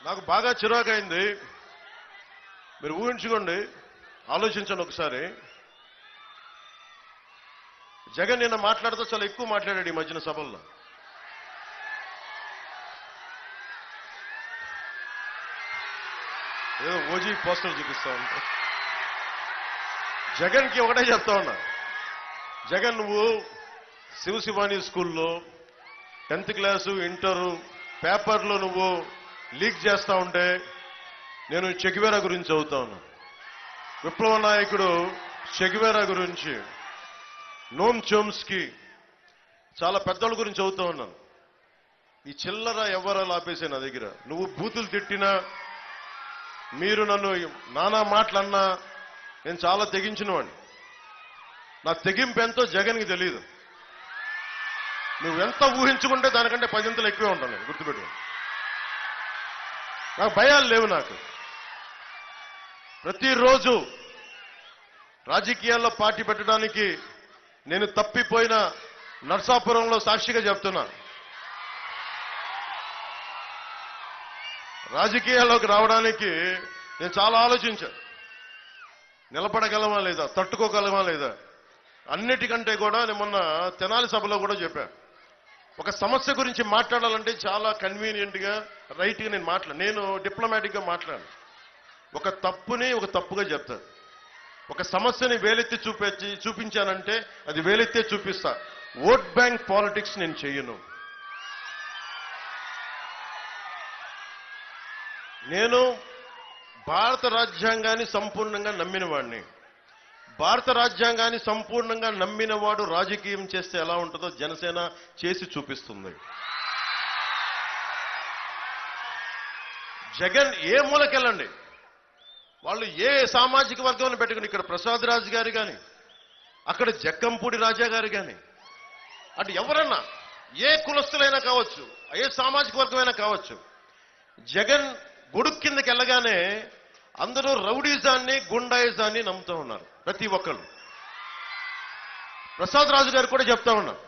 నాకు బాగా చిరాకైంది మీరు ఊహించుకోండి ఆలోచించండి ఒకసారి జగన్ నిన్న మాట్లాడుతూ చాలా ఎక్కువ మాట్లాడాడు ఈ మధ్యన సభల్లో ఏదో ఓజీ పోస్టర్ చూపిస్తా ఉంటా జగన్కి ఒకటే చెప్తా ఉన్నా జగన్ నువ్వు శివశివాని స్కూల్లో టెన్త్ క్లాసు ఇంటరు పేపర్లో నువ్వు లీక్ చేస్తా ఉంటే నేను చెగివేరా గురించి చదువుతా ఉన్నా విప్లవ నాయకుడు చెగివేరా గురించి నోమ్ చోమ్స్కి చాలా పెద్దోళ్ళ గురించి చదువుతా ఉన్నాను ఈ చిల్లర ఎవరాలు ఆపేసే నా దగ్గర నువ్వు బూతులు తిట్టినా మీరు నన్ను నానా మాటలన్నా నేను చాలా తెగించిన వాడిని నా తెగింపు ఎంతో జగన్కి తెలియదు నువ్వెంత ఊహించుకుంటే దానికంటే పదింతలు ఎక్కువే ఉంటాను నేను గుర్తుపెట్టుకో నాకు భయాలు లేవు నాకు ప్రతిరోజు రాజకీయాల్లో పార్టీ పెట్టడానికి నేను తప్పిపోయిన నర్సాపురంలో సాక్షిగా చెప్తున్నా రాజకీయాల్లోకి రావడానికి నేను చాలా ఆలోచించాను నిలబడగలమా లేదా తట్టుకోగలమా లేదా అన్నిటికంటే కూడా నేను మొన్న తెనాలి సభలో కూడా చెప్పాను ఒక సమస్య గురించి మాట్లాడాలంటే చాలా కన్వీనియంట్ గా రైట్ గా నేను మాట్లా నేను డిప్లొమాటిక్ గా మాట్లాడాను ఒక తప్పుని ఒక తప్పుగా చెప్తాను ఒక సమస్యని వేలెత్తి చూపించి చూపించానంటే అది వేలెత్తే చూపిస్తా ఓట్ బ్యాంక్ పాలిటిక్స్ నేను చెయ్యను నేను భారత రాజ్యాంగాన్ని సంపూర్ణంగా నమ్మిన వాడిని భారత రాజ్యాంగాన్ని సంపూర్ణంగా నమ్మిన వాడు రాజకీయం చేస్తే ఎలా ఉంటుందో జనసేన చేసి చూపిస్తుంది జగన్ ఏ మూలకెళ్ళండి వాళ్ళు ఏ సామాజిక వర్గంలో పెట్టుకుని ఇక్కడ ప్రసాద్ రాజు గారు కానీ అక్కడ జక్కంపూడి రాజా గారు కానీ అటు ఎవరన్నా ఏ కులస్తులైనా కావచ్చు ఏ సామాజిక వర్గమైనా కావచ్చు జగన్ గొడుగు కిందకి వెళ్ళగానే అందరూ రౌడీజాన్ని గుండాయిజాన్ని నమ్ముతూ ఉన్నారు ప్రతి ఒక్కరు ప్రసాద్ రాజు గారు కూడా చెప్తా ఉన్నారు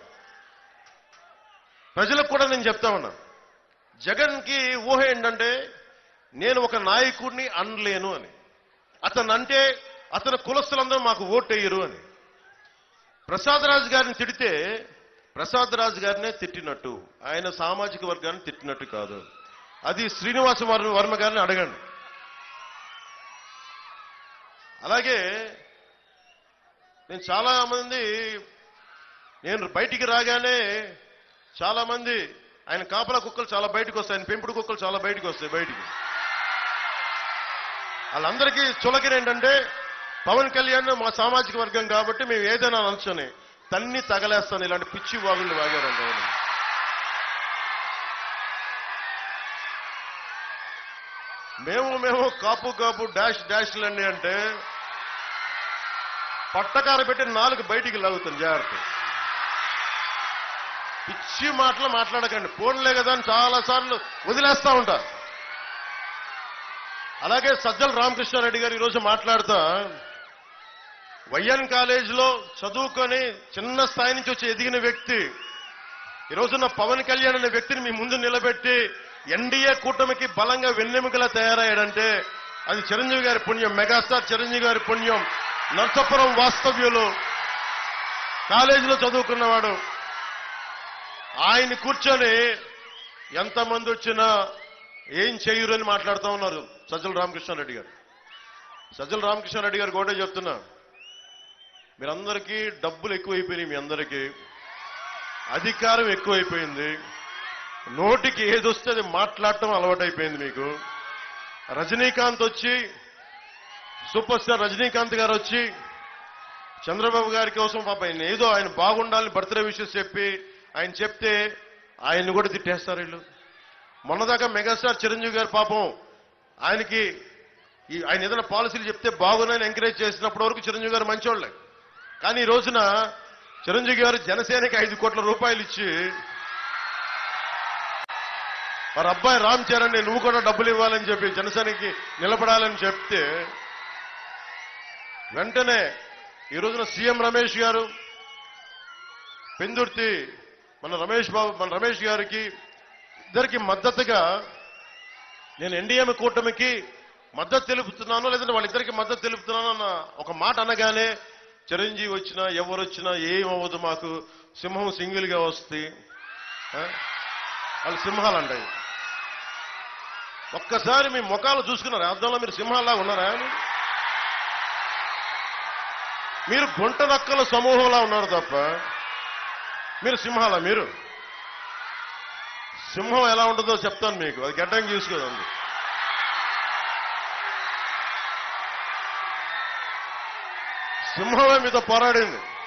ప్రజలకు కూడా నేను చెప్తా ఉన్నా జగన్ కి ఊహ ఏంటంటే నేను ఒక నాయకుడిని అనలేను అని అతను అంటే అతని కులస్తులందరూ మాకు ఓటేయరు అని ప్రసాద్ రాజు గారిని తిడితే ప్రసాద్ రాజు గారినే తిట్టినట్టు ఆయన సామాజిక వర్గాన్ని తిట్టినట్టు కాదు అది శ్రీనివాస వర్మ వర్మ గారిని అడగండి అలాగే నేను చాలా మంది నేను బయటికి రాగానే చాలా మంది ఆయన కాపలా కుక్కలు చాలా బయటకు వస్తాయి ఆయన పెంపుడు కుక్కలు చాలా బయటకు వస్తాయి బయటికి వాళ్ళందరికీ చులకన ఏంటంటే పవన్ కళ్యాణ్ మా సామాజిక వర్గం కాబట్టి మేము ఏదైనా అనొచ్చని తన్ని తగలేస్తాను ఇలాంటి పిచ్చి వాగుళ్ళు వాగారంట వాళ్ళు. మేము మేము కాపు కాపు డాష్ డాష్లన్నీ అంటే పట్టకార పెట్టి నాలుగు బయటికి లాగుతాను జాగ్రత్త పిచ్చి మాటలు మాట్లాడకండి ఫోన్లే కదా అని చాలా సార్లు వదిలేస్తా ఉంటా అలాగే సజ్జల రామకృష్ణారెడ్డి గారు ఈరోజు మాట్లాడుతా వైఎన్ కాలేజీలో చదువుకొని చిన్న స్థాయి నుంచి వచ్చి ఎదిగిన వ్యక్తి ఈ రోజున పవన్ కళ్యాణ్ అనే వ్యక్తిని మీ ముందు నిలబెట్టి ఎన్డీఏ కూటమికి బలంగా వెన్నెముకలా తయారయ్యాడంటే అది చిరంజీవి గారి పుణ్యం మెగాస్టార్ చిరంజీవి గారి పుణ్యం నర్సపురం వాస్తవ్యులు కాలేజీలో చదువుకున్నవాడు ఆయన కూర్చొని ఎంతమంది వచ్చినా ఏం చేయరు అని మాట్లాడుతూ ఉన్నారు సజ్జల రామకృష్ణారెడ్డి గారు సజ్జల రామకృష్ణారెడ్డి గారు కూడా చెప్తున్నా మీరందరికీ డబ్బులు ఎక్కువైపోయినాయి మీ అందరికీ అధికారం ఎక్కువైపోయింది నోటికి ఏదొస్తే అది మాట్లాడటం అలవాటైపోయింది మీకు రజనీకాంత్ వచ్చి సూపర్ స్టార్ రజనీకాంత్ గారు వచ్చి చంద్రబాబు గారి కోసం పాప ఆయన ఏదో ఆయన బాగుండాలని బర్త్డే విషయం చెప్పి ఆయన చెప్తే ఆయన్ని కూడా తిట్టేస్తారు వీళ్ళు మొన్నదాకా మెగాస్టార్ చిరంజీవి గారు పాపం ఆయనకి ఈ ఆయన ఏదైనా పాలసీలు చెప్తే బాగున్నాయని ఎంకరేజ్ చేసినప్పటి వరకు చిరంజీవి గారు మంచోళ్ళే కానీ ఈ రోజున చిరంజీవి గారు జనసేనకి ఐదు కోట్ల రూపాయలు ఇచ్చి వారి అబ్బాయి రామ్ చరణ్ నువ్వు కూడా డబ్బులు ఇవ్వాలని చెప్పి జనసేనకి నిలబడాలని చెప్తే వెంటనే ఈ రోజున సీఎం రమేష్ గారు పెందుర్తి మన రమేష్ బాబు మన రమేష్ గారికి ఇద్దరికి మద్దతుగా నేను ఎన్డీఎం కూటమికి మద్దతు తెలుపుతున్నాను లేదంటే వాళ్ళిద్దరికి మద్దతు తెలుపుతున్నాను అన్న ఒక మాట అనగానే చిరంజీవి వచ్చినా ఎవరు వచ్చినా ఏం అవ్వదు మాకు సింహం సింగిల్ గా వస్తే ఆ? వాళ్ళు సింహాలు అంటాయి ఒక్కసారి మీ ముఖాలు చూసుకున్నారు అర్థంలో మీరు సింహాల్లా ఉన్నారా మీరు గుంట నక్కల సమూహంలా ఉన్నారు తప్ప మీరు సింహాల మీరు సింహం ఎలా ఉంటుందో చెప్తాను మీకు అది గడ్డం చూసుకోదండి సింహమే మీతో పోరాడింది